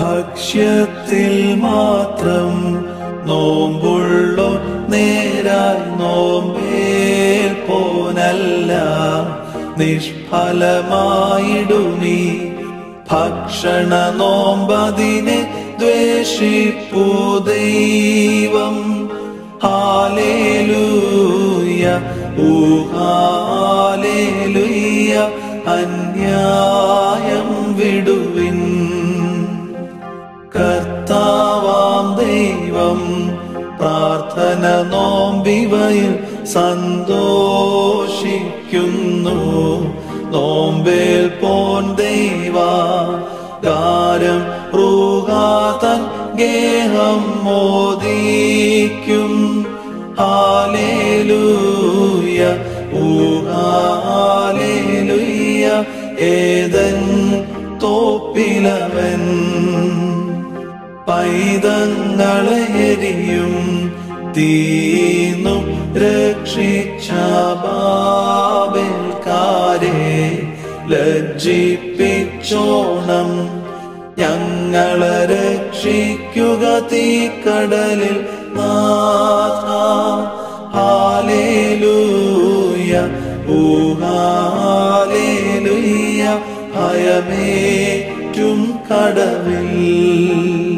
ഭക്ഷ്യത്തിൽ മാത്രം നോമ്പുള്ളോ നേരായി നോമ്പേൽ പോനല്ല നിഷ്ഫലമായിടുമീ ഭക്ഷണ നോമ്പതിനെ ദ്വേഷിപ്പു ദൈവം ഹാലേലൂയ ഊഹാലേലൂയ അന്യായം വിടുവിൻ കർത്താവാം ദൈവം പ്രാർത്ഥന നോമ്പിവയിൽ സന്തോഷിക്കുന്നു നോമ്പേൽ പോൻ ദൈവ ഗാരം റൂഹാതൻ ഗേഹം മോദിക്കും ഹാലേലൂയ ഊഹാലേലൂയ ഏതൻ തോപ്പിലവൻ പൈതങ്ങളെ എരിയും തീന്നും രക്ഷിച്ച ബാബേൽക്കാരെ ലജ്ജിപ്പിച്ചോണം ഞങ്ങളെ രക്ഷിക്കുക തീക്കടലിൽ നാഥ ഹാലേലൂയ ഊഹാലേലൂയ ഭയമേറ്റും കടവിൽ